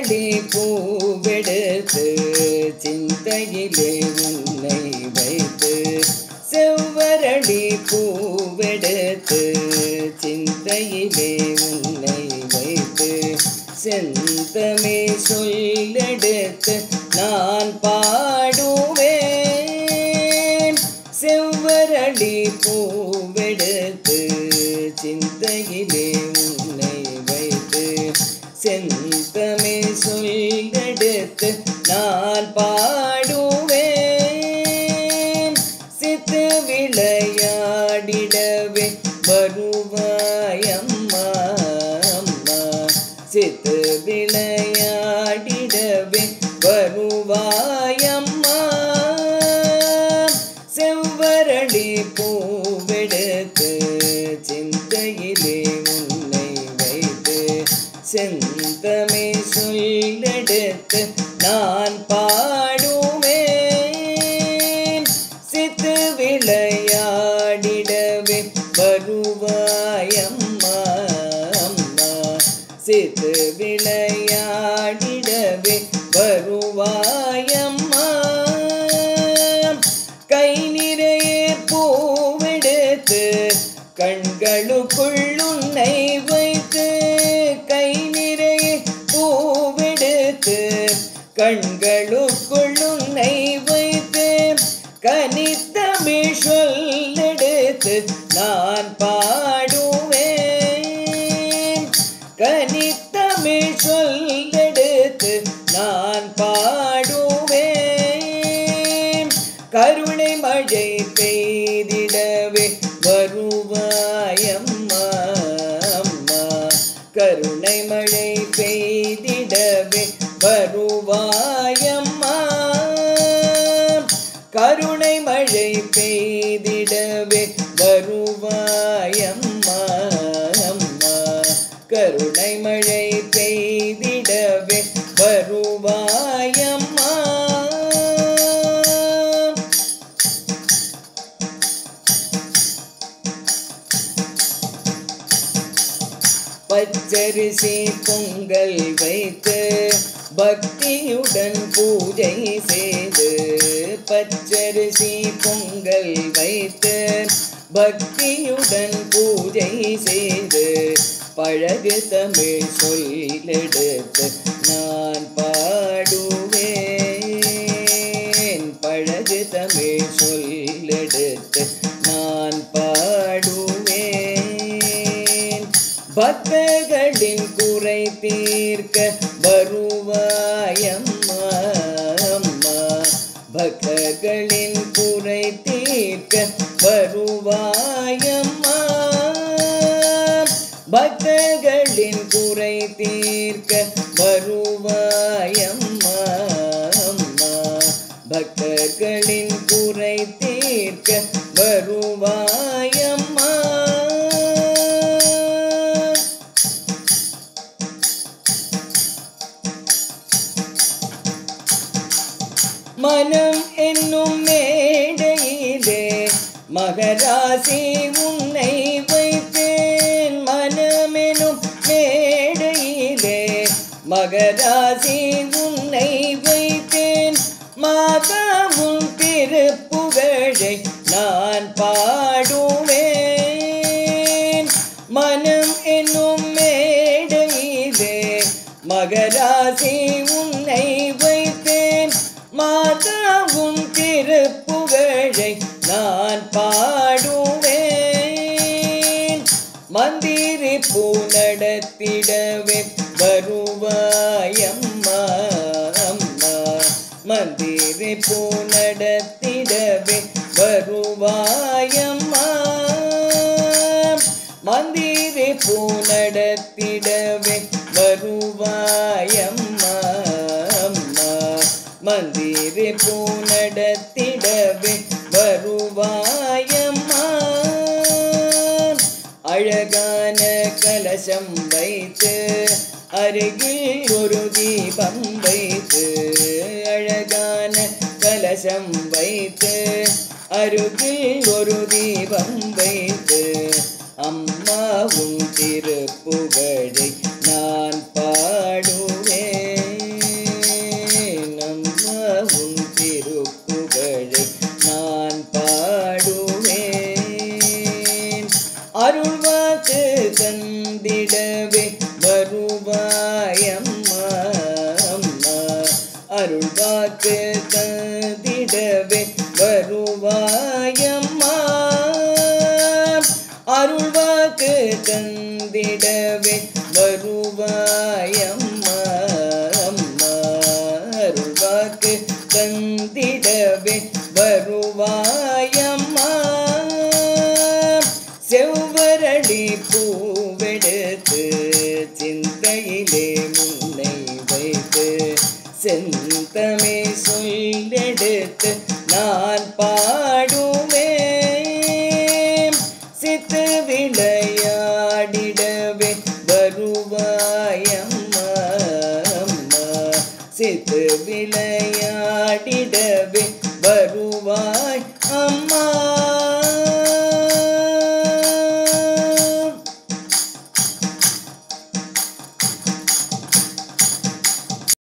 செவ்வரளி பூவெடுத்து சிந்தையிலே உன்னை வைத்து செவ்வரளி பூவெடுத்து சிந்தையிலே உன்னை வைத்து செந்தமே சொல்லெடுத்து நான் பாடுவேன் செவ்வரளி பூவெடுத்து சிந்தையிலே உன்னை வைத்து செந்தமே சொல்லெடுத்து நான் பாடுவேன் சித்து விளையாடிடவே வருவாயம்மா அம்மா சித்து விளையாடிடவே வருவாயம்மா செவ்வரளி பூவெடுத்து சிந்தையிலே உன்னை வைத்து செந்தமே சொல்லெடுத்து நான் பாடுவேன் சித்து விளையாடிடவே வருவாயம்மா அம்மா சித்து விளையாடிடவே வருவாயம்மா கை நிறைய பூவெடுத்து கண்களுக்குள் உன்னை வைத்து கை நிறைய பூவெடுத்து கண்களுக்குள் உன்னை வைத்து கனித்தமிழ் சொல்லெடுத்து நான் பாடுவேன் கனித்தமிழ் சொல்லெடுத்து நான் பாடுவேன் கருணை மழை பெய்திடவே வருவாயம்மா அம்மா கருணை மழை பெய்திடவே வருவாயம்மா கருணை மழை பெய்திடவே வருவாயம்மா அம்மா கருணை மழை பெய்திடவே வருவாயம்மா பச்சரிசி பொங்கல் வைத்து பக்தியுடன் பூஜை செய்து பச்சரிசி பொங்கல் வைத்து பக்தியுடன் பூஜை செய்து பழகு தமிழ் சொல்லெடுத்து நான் பாடுவேன் பழகு தமிழ் சொல்லெடுத்து நான் பாடுவேன் பக்தர்களின் குறை தீர்க்க வருவாயம்மா அம்மா பக்தர்களின் குறை தீர்க்க வருவாயம்மா பக்தர்களின் குறை தீர்க்க வருவாயம்மா அம்மா பக்தர்களின் குறை தீர்க்க வருவாயம்மா மனம் என்னும் மேடையிலே மகராசி உன்னை வைத்தேன் மனம் எனும் மேடையிலே மகராசி உன்னை வைத்தேன் மாதாவும் திருப்புகழை நான் பாடுவேன் மனம் என்னும் மேடையிலே மகராசி உன்னை வைத்தேன் மாதாவும் திருப்புகழை நான் பாடுவேன் மந்திரி பூ நடத்திடவே வருவாயம்மா அம்மா மந்திரி பூ நடத்திடவே வருவாயம்மா மந்திரி பூ நடத்திடவே வருவாயம்மா அம்மா மந்திரி பூ நடத்திடவே வருவாயம்மா அழகான கலசம் வைத்து அருகில் ஒரு தீபம் வைத்து அழகான கலசம் வைத்து அருகில் ஒரு தீபம் வைத்து அம்மாவும் திருப்புகழை நான் பாடுவேன் அருள்வாக்கு தந்திடவே வருவாயம்மா அம்மா அருள்வாக்கு தந்திடவே வருவாயம்மா அருள்வாக்கு தந்திடவே வருவாயம்மா அம்மா அருள்வாக்கு தந்திடவே வருவாயம்மா செவ்வரளி பூவெடுத்து சிந்தையிலே முன்னை வைத்து செந்தமே சொல்லெடுத்து நான் பாடுவேன் சித்து விளையாடிடவே வருவாயம்மா அம்மா சித்து விளையாடிடவே வருவாயம்மா